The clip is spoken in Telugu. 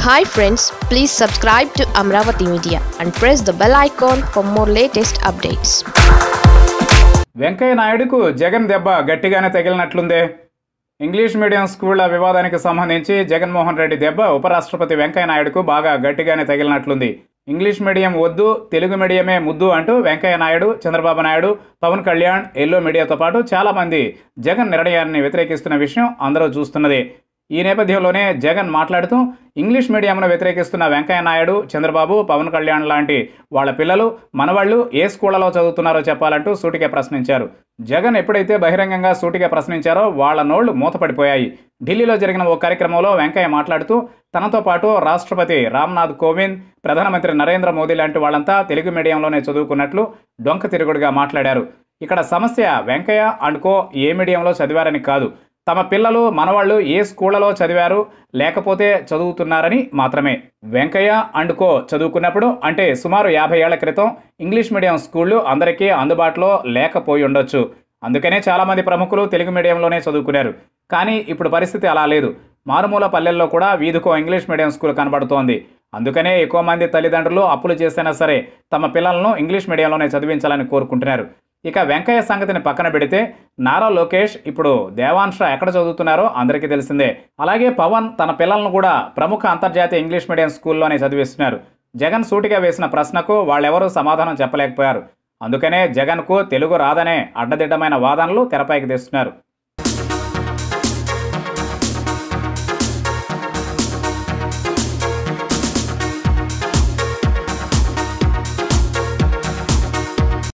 hi friends please subscribe to Amaravati media and press the bell icon for more latest updates Venkaiah నాయుడుకు జగన్ దెబ్బ గట్టిగానే తగిలినట్లుందే ఇంగ్లీష్ మీడియం స్కూళ్ల వివాదానికి సంబంధించి జగన్మోహన్ రెడ్డి దెబ్బ ఉపరాష్ట్రపతి వెంకయ్య నాయుడుకు బాగా గట్టిగానే తగిలినట్లుంది ఇంగ్లీష్ మీడియం వద్దు తెలుగు మీడియమే ముద్దు అంటూ వెంకయ్య నాయుడు చంద్రబాబు నాయుడు పవన్ కళ్యాణ్ ఎల్లో మీడియాతో పాటు చాలామంది జగన్ నిర్ణయాన్ని వ్యతిరేకిస్తున్న విషయం అందరూ చూస్తున్నదే ఈ నేపథ్యంలోనే జగన్ మాట్లాడుతూ ఇంగ్లీష్ మీడియంను వ్యతిరేకిస్తున్న వెంకయ్య నాయుడు చంద్రబాబు పవన్ కళ్యాణ్ లాంటి వాళ్ళ పిల్లలు మనవాళ్ళు ఏ స్కూళ్లలో చదువుతున్నారో చెప్పాలంటూ సూటిగా ప్రశ్నించారు జగన్ ఎప్పుడైతే బహిరంగంగా సూటిగా ప్రశ్నించారో వాళ్ళ నోళ్లు మూతపడిపోయాయి ఢిల్లీలో జరిగిన ఓ కార్యక్రమంలో వెంకయ్య మాట్లాడుతూ తనతో పాటు రాష్ట్రపతి రామ్నాథ్ కోవింద్ ప్రధానమంత్రి నరేంద్ర మోదీ లాంటి వాళ్ళంతా తెలుగు మీడియంలోనే చదువుకున్నట్లు డొంక తిరుగుడుగా మాట్లాడారు ఇక్కడ సమస్య వెంకయ్య అండ్ కో ఏ మీడియంలో చదివారని కాదు తమ పిల్లలు మనవాళ్ళు ఏ స్కూళ్లలో చదివారు లేకపోతే చదువుతున్నారని మాత్రమే వెంకయ్య అండ్ కో చదువుకున్నప్పుడు అంటే సుమారు యాభై ఏళ్ల క్రితం ఇంగ్లీష్ మీడియం స్కూళ్ళు అందరికీ అందుబాటులో లేకపోయి ఉండొచ్చు అందుకనే చాలామంది ప్రముఖులు తెలుగు మీడియంలోనే చదువుకున్నారు కానీ ఇప్పుడు పరిస్థితి అలా లేదు మారుమూల పల్లెల్లో కూడా వీధికో ఇంగ్లీష్ మీడియం స్కూల్ కనబడుతోంది అందుకనే ఎక్కువ మంది తల్లిదండ్రులు అప్పులు చేసినా సరే తమ పిల్లలను ఇంగ్లీష్ మీడియంలోనే చదివించాలని కోరుకుంటున్నారు ఇక వెంకయ్య సంగతిని పక్కన పెడితే నారా లోకేష్ ఇప్పుడు దేవాంశ ఎక్కడ చదువుతున్నారో అందరికీ తెలిసిందే అలాగే పవన్ తన పిల్లలను కూడా ప్రముఖ అంతర్జాతీయ ఇంగ్లీష్ మీడియం స్కూల్లోనే చదివిస్తున్నారు జగన్ సూటిగా వేసిన ప్రశ్నకు వాళ్ళెవరూ సమాధానం చెప్పలేకపోయారు అందుకనే జగన్కు తెలుగు రాదనే అడ్డదిడ్డమైన వాదనలు తెరపైకి తెస్తున్నారు